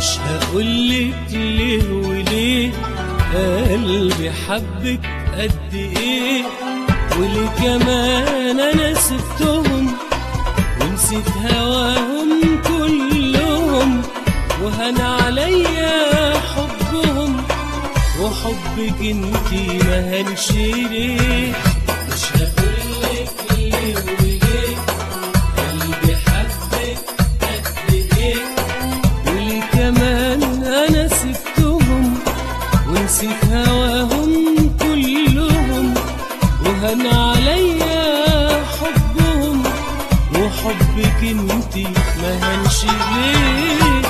مش هقولك ليه وليه قلبي حبك قد ايه وليه كمان انا سبتهم ونسيت هواهم كلهم وهن عليا حبهم وحبك انتي ما هنش ليه مش هقولك ليه وليه قلبي حبك قد ايه واللي كمان انا سبتهم ونسيت هواهم كلهم وهن عليا حبهم وحبك انتي ما هنش ليه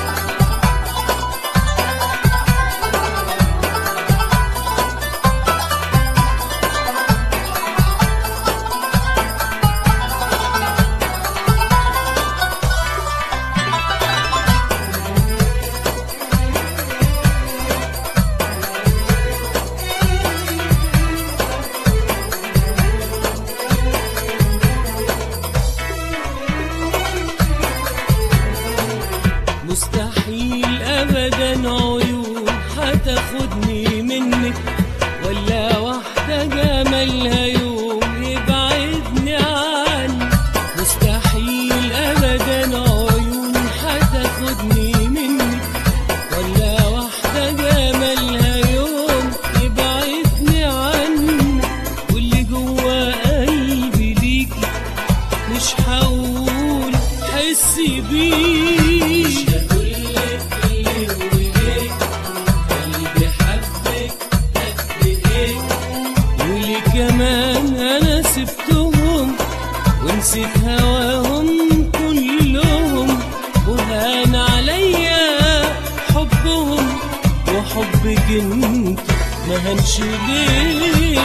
مستحيل ابدا عيون هتاخدني منك ولا واحدة جمالها يوم يبعدني عنك مستحيل ابدا عيون هتاخدني منك ولا واحدة جمالها يوم يبعدني عنك واللي جوا قلبي ليكي مش هقول حسي بيه مش هقولك ليه وليه قلبي حبك قد ايه واللي كمان انا سبتهم ونسيت هواهم كلهم وهان عليا حبهم وحبك انت ما هنش ليه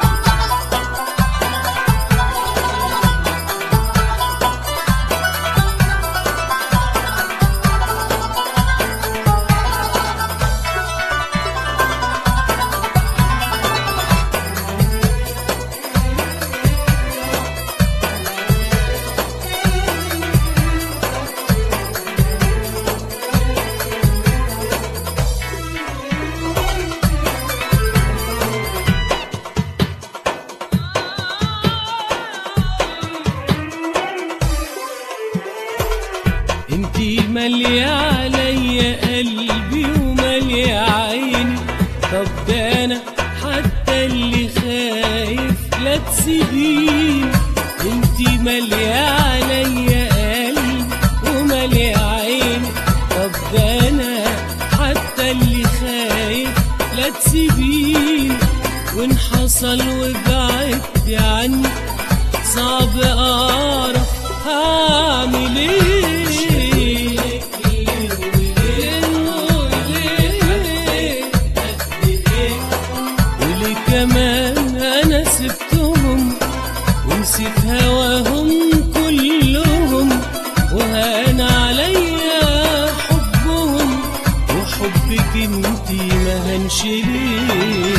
انتي مالية عليا قلبي ومالية عيني طب ده انا حتى اللي خايف لا تسيبيني انتي مالية عليا قلبي ومالية عيني طب ده انا حتى اللي خايف لا تسيبيني وان حصل وبعدت عني صعب اعرف هعمل ايه واللي كمان انا سبتهم ونسيت هواهم كلهم وهان عليا حبهم وحبك انتي ما هنش ليه